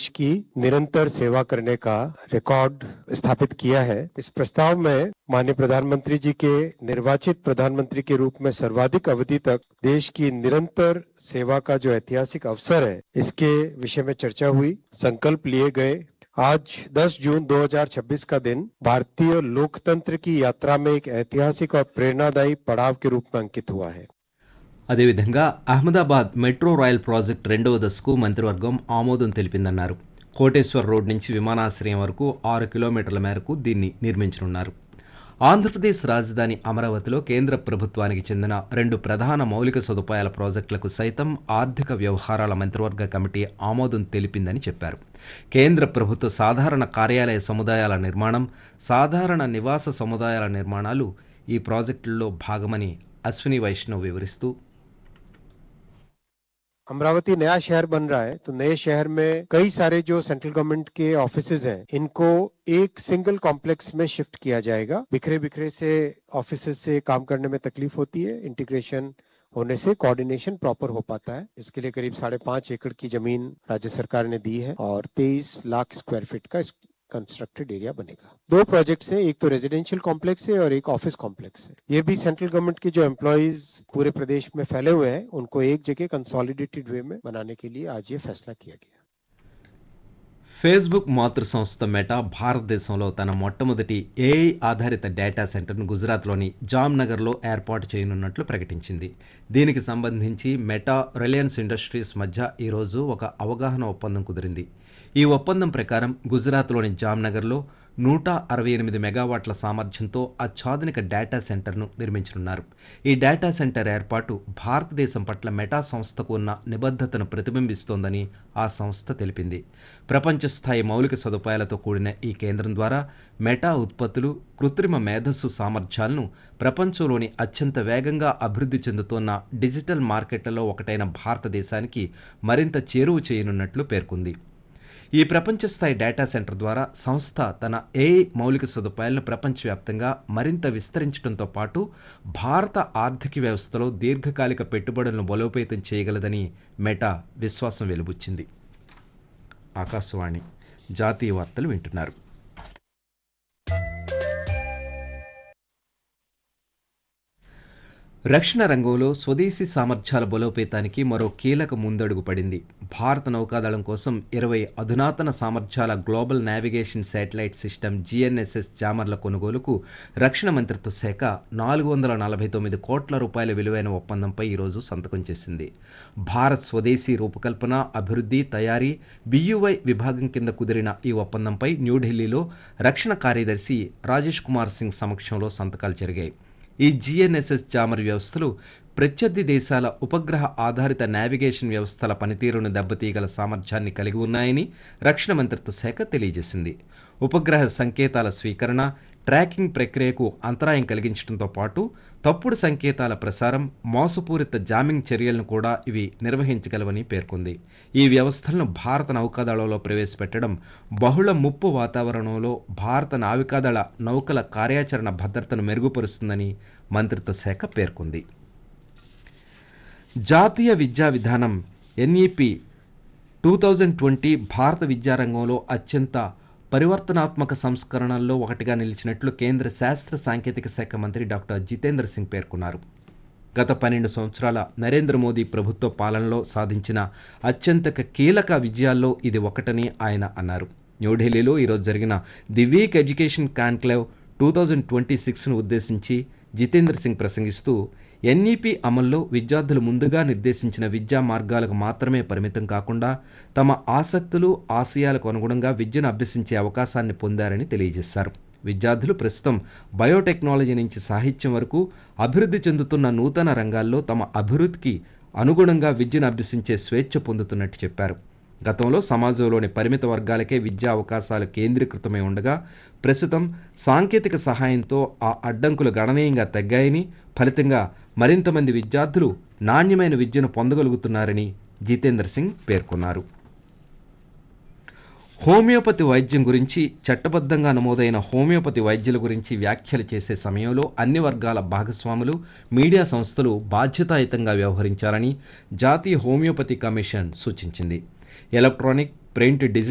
देश की निरंतर सेवा करने का रिकॉर्ड स्थापित किया है इस प्रस्ताव में माननीय प्रधानमंत्री जी के निर्वाचित प्रधानमंत्री के रूप में सर्वाधिक अवधि तक देश की निरंतर सेवा का जो ऐतिहासिक अवसर है इसके विषय में चर्चा हुई संकल्प लिए गए आज 10 जून 2026 का दिन भारतीय लोकतंत्र की यात्रा में एक ऐतिहासिक और प्रेरणादायी पड़ाव के रूप में अंकित हुआ है అదేవిధంగా అహ్మదాబాద్ మెట్రో రైల్ ప్రాజెక్ట్ రెండవ దశకు మంత్రివర్గం ఆమోదం తెలిపిందన్నారు కోటేశ్వర్ రోడ్ నుంచి విమానాశ్రయం వరకు ఆరు కిలోమీటర్ల మేరకు దీన్ని నిర్మించనున్నారు ఆంధ్రప్రదేశ్ రాజధాని అమరావతిలో కేంద్ర ప్రభుత్వానికి చెందిన రెండు ప్రధాన మౌలిక సదుపాయాల ప్రాజెక్టులకు సైతం ఆర్థిక వ్యవహారాల మంత్రివర్గ కమిటీ ఆమోదం తెలిపిందని చెప్పారు కేంద్ర ప్రభుత్వ సాధారణ కార్యాలయ సముదాయాల నిర్మాణం సాధారణ నివాస సముదాయాల నిర్మాణాలు ఈ ప్రాజెక్టుల్లో భాగమని అశ్విని వైష్ణవ్ వివరిస్తూ अमरावती नया शहर बन रहा है तो नए शहर में कई सारे जो सेंट्रल गवर्नमेंट के ऑफिसेज हैं इनको एक सिंगल कॉम्प्लेक्स में शिफ्ट किया जाएगा बिखरे बिखरे से ऑफिसेज से काम करने में तकलीफ होती है इंटीग्रेशन होने से कोऑर्डिनेशन प्रॉपर हो पाता है इसके लिए करीब साढ़े पांच एकड़ की जमीन राज्य सरकार ने दी है और तेईस लाख स्क्वायर फीट का कंस्ट्रक्टेड एरिया बनेगा दो प्रोजेक्ट्स हैं एक तो रेजिडेंशियल कॉम्प्लेक्स है और एक ऑफिस कॉम्प्लेक्स है ये भी सेंट्रल गवर्नमेंट के जो एम्प्लॉयज पूरे प्रदेश में फैले हुए हैं उनको एक जगह कंसोलिडेटेड वे में बनाने के लिए आज ये फैसला किया गया ఫేస్బుక్ మాతృ సంస్థ మెటా భారతదేశంలో తన మొట్టమొదటి ఏఐ ఆధారిత డేటా సెంటర్ను గుజరాత్లోని జామ్నగర్లో ఏర్పాటు చేయనున్నట్లు ప్రకటించింది దీనికి సంబంధించి మెటా రిలయన్స్ ఇండస్ట్రీస్ మధ్య ఈరోజు ఒక అవగాహన ఒప్పందం కుదిరింది ఈ ఒప్పందం ప్రకారం గుజరాత్లోని జామ్నగర్లో నూట అరవై ఎనిమిది మెగావాట్ల సామర్థ్యంతో అత్యాధునిక డేటా సెంటర్ను నిర్మించనున్నారు ఈ డేటా సెంటర్ ఏర్పాటు భారతదేశం పట్ల మెటా సంస్థకు ఉన్న నిబద్ధతను ప్రతిబింబిస్తోందని ఆ సంస్థ తెలిపింది ప్రపంచ స్థాయి మౌలిక సదుపాయాలతో కూడిన ఈ కేంద్రం ద్వారా మెటా ఉత్పత్తులు కృత్రిమ మేధస్సు సామర్థ్యాలను ప్రపంచంలోని అత్యంత వేగంగా అభివృద్ధి చెందుతున్న డిజిటల్ మార్కెట్లలో ఒకటైన భారతదేశానికి మరింత చేరువ చేయనున్నట్లు పేర్కొంది ఈ ప్రపంచ స్థాయి డేటా సెంటర్ ద్వారా సంస్థ తన ఏఐ మౌలిక సదుపాయాలను ప్రపంచవ్యాప్తంగా మరింత విస్తరించడంతో పాటు భారత ఆర్థిక వ్యవస్థలో దీర్ఘకాలిక పెట్టుబడులను బలోపేతం చేయగలదని మెటా విశ్వాసం వెలుబుచ్చింది ఆకాశవాణి జాతీయ వార్తలు వింటున్నారు రక్షణ రంగంలో స్వదేశీ సామర్థ్యాల బలోపేతానికి మరో కీలక ముందడుగు పడింది భారత నౌకాదళం కోసం ఇరవై అధునాతన సామర్థ్యాల global navigation satellite system GNSS జామర్ల కొనుగోలుకు రక్షణ మంత్రిత్వ శాఖ నాలుగు వందల నలభై తొమ్మిది కోట్ల రూపాయల విలువైన ఒప్పందంపై ఈరోజు సంతకం చేసింది భారత్ స్వదేశీ రూపకల్పన అభివృద్ధి తయారీ బియువై విభాగం కింద కుదిరిన ఈ ఒప్పందంపై న్యూఢిల్లీలో రక్షణ కార్యదర్శి రాజేష్ కుమార్ సింగ్ సమక్షంలో సంతకాలు జరిగాయి ఈ జిఎన్ఎస్ఎస్ జామర్ వ్యవస్థలు ప్రత్యర్థి దేశాల ఉపగ్రహ ఆధారిత నావిగేషన్ వ్యవస్థల పనితీరును దెబ్బతీయగల సామర్థ్యాన్ని కలిగి ఉన్నాయని రక్షణ మంత్రిత్వ శాఖ తెలియజేసింది ఉపగ్రహ సంకేతాల స్వీకరణ ట్రాకింగ్ ప్రక్రియకు అంతరాయం కలిగించడంతో పాటు తప్పుడు సంకేతాల ప్రసారం మోసపూరిత జామింగ్ చర్యలను కూడా ఇవి నిర్వహించగలవని పేర్కొంది ఈ వ్యవస్థలను భారత నౌకాదళంలో ప్రవేశపెట్టడం బహుళ ముప్పు వాతావరణంలో భారత నావికాదళ నౌకల కార్యాచరణ భద్రతను మెరుగుపరుస్తుందని మంత్రిత్వ శాఖ పేర్కొంది జాతీయ విద్యా విధానం ఎన్ఈపి టూ థౌజండ్ ట్వంటీ భారత విద్యారంగంలో అత్యంత పరివర్తనాత్మక సంస్కరణల్లో ఒకటిగా నిలిచినట్లు కేంద్ర శాస్త్ర సాంకేతిక శాఖ మంత్రి డాక్టర్ జితేంద్ర సింగ్ పేర్కొన్నారు గత పన్నెండు సంవత్సరాల నరేంద్ర మోదీ ప్రభుత్వ పాలనలో సాధించిన అత్యంత కీలక విజయాల్లో ఇది ఒకటని ఆయన అన్నారు న్యూఢిల్లీలో ఈరోజు జరిగిన the week education conclave two thousand twenty సిక్స్ను ఉద్దేశించి జితేంద్ర సింగ్ ప్రసంగిస్తూ ఎన్ఈపి అమల్లో విద్యార్థులు ముందుగా నిర్దేశించిన విద్యా మార్గాలకు మాత్రమే పరిమితం కాకుండా తమ ఆసక్తులు ఆశయాలకు అనుగుణంగా విద్యను అభ్యసించే అవకాశాన్ని పొందారని తెలియజేశారు విద్యార్థులు ప్రస్తుతం బయోటెక్నాలజీ నుంచి సాహిత్యం వరకు అభివృద్ధి చెందుతున్న నూతన రంగాల్లో తమ అభివృద్ధికి అనుగుణంగా విద్యను అభ్యసించే స్వేచ్ఛ పొందుతున్నట్టు చెప్పారు గతంలో సమాజంలోని పరిమిత వర్గాలకే విద్యా అవకాశాలు కేంద్రీకృతమై ఉండగా ప్రస్తుతం సాంకేతిక సహాయంతో ఆ అడ్డంకులు గణనీయంగా తగ్గాయని ఫలితంగా మరింత మంది విద్యార్థులు నాణ్యమైన విద్యను పొందగలుగుతున్నారని జితేంద్ర సింగ్ పేర్కొన్నారు హోమియోపతి వైద్యం గురించి చట్టబద్ధంగా నమోదైన హోమియోపతి వైద్యుల గురించి వ్యాఖ్యలు చేసే సమయంలో అన్ని వర్గాల భాగస్వాములు మీడియా సంస్థలు బాధ్యతాయుతంగా వ్యవహరించాలని జాతీయ హోమియోపతి కమిషన్ సూచించింది ఎలక్ట్రానిక్ ప్రింట్ డిజిటల్